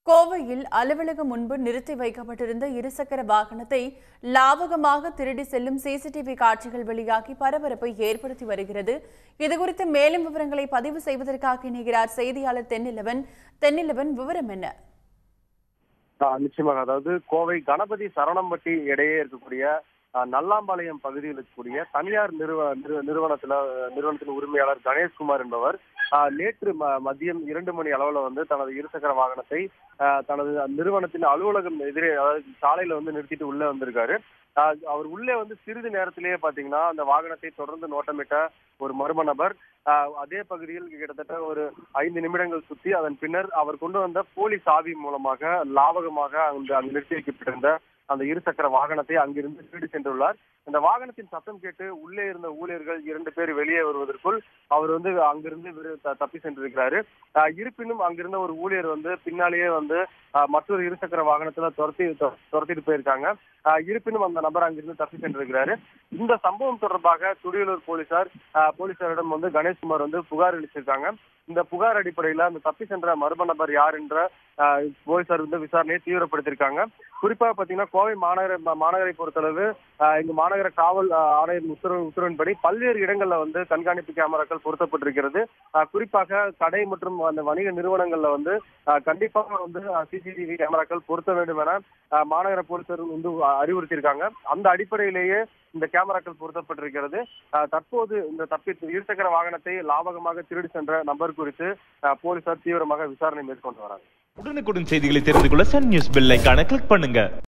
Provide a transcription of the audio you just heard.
கோவையில் அலுவலகம் முன்பு நிறுத்தி வைக்கப்பட்டிருந்த இருசக்கர வாகனத்தை லாவகமாக திருடி செல்லும் சிசிடிவி காட்சிகள் வெளியாகி பரபரப்பை ஏற்படுத்தி வருகிறது இதுகுறித்து மேலும் விவரங்களை பதிவு செய்வதற்காக இணைகிறார் செய்தியாளர் தென்னிலவன் தென்னிலவன் விவரம் என்ன ஆ, நிச்சயமாக அதாவது கோவை கணபதி சரணம்பட்டி இடையே இருக்கக்கூடிய ஆ, நல்லாம்பாளையம் பகுதியில் இருக்கக்கூடிய தனியார் நிறுவ நிறு- நிறுவனத்துல நிறுவனத்தின் உரிமையாளர் கணேஷ்குமார் என்பவர் ஆ, நேற்று ம- மதியம் இரண்டு மணி அளவுல வந்து தனது இருசக்கர வாகனத்தை ஆ, தனது நிறுவனத்தின் அலுவலகம் எதிரே அதாவது சாலையில வந்து நிறுத்திட்டு உள்ள வந்திருக்காரு ஆ, அவர் உள்ளே வந்து சிறிது நேரத்திலேயே பாத்தீங்கன்னா அந்த வாகனத்தை தொடர்ந்து நோட்டமிட்ட ஒரு மர்ம நபர் ஆ, அதே பகுதியில் கிட்டத்தட்ட ஒரு ஐந்து நிமிடங்கள் சுத்தி அதன் பின்னர் அவர் கொண்டு வந்த போலி சாவி மூலமாக லாவகமாக அங்கு அங்கு நிறுத்தி வைக்கப்பட்டிருந்த அந்த இருசக்கர வாகனத்தை அங்கிருந்து திருடி சென்றுள்ளார் இந்த வாகனத்தின் சத்தம் கேட்டு உள்ளே இருந்த ஊழியர்கள் இரண்டு பேர் வெளியே வருவதற்குள் அவர் வந்து அங்கிருந்து விரு- த- தப்பி சென்றிருக்கிறாரு ஆஹ் இருப்பினும் அங்கிருந்த ஒரு ஊழியர் வந்து பின்னாலேயே வந்து ஆஹ் மற்றொரு இருசக்கர வாகனத்துல துரத்தி துர- துரத்திட்டு போயிருக்காங்க ஆஹ் இருப்பினும் அந்த நபர் அங்கிருந்து தப்பி சென்றிருக்கிறாரு இந்த சம்பவம் தொடர்பாக துடியலூர் போலீசார் ஆஹ் போலீசாரிடம் வந்து கணேஷ்குமார் வந்து புகார் அளிச்சிருக்காங்க இந்த புகார் அடிப்படையில அந்த தப்பி சென்ற மர்ம நபர் யார் என்ற ஆஹ் போலீசார் வந்து விசாரணையை தீவிரப்படுத்தியிருக்காங்க குறிப்பா பாத்தீங்கன்னா கோவை மாநகர மா- மாநகரை பொறுத்தளவு ஆஹ் இங்கு மாநகர காவல் ஆஹ் ஆணையர் உத்தரவு உத்தரவின்படி பல்வேறு இடங்கள்ல வந்து கண்காணிப்பு கேமராக்கள் பொருத்தப்பட்டிருக்கிறது ஆஹ் குறிப்பாக கடை மற்றும் அந்த வணிக நிறுவனங்கள்ல வந்து ஆஹ் கண்டிப்பாக வந்து சிசிடிவி கேமராக்கள் பொருத்த வேண்டும் என ஆஹ் மாநகர போலீசார் வந்து அறிவுறுத்தியிருக்காங்க அந்த அடிப்படையிலேயே இந்த கேமராக்கள் பொருத்தப்பட்டிருக்கிறது ஆஹ் தற்போது இந்த தப்பி இருசக்கர வாகனத்தை லாபகமாக திருடி சென்ற நபர் குறித்து ஆஹ் போலீசார் தீவிரமாக விசாரணை மேற்கொண்டு வராங்க உடனுக்குடன் செய்திகளை தெரிந்து கொள்ள சன் நியூஸ் பெல் ஐகானை கிளிக் பண்ணுங்க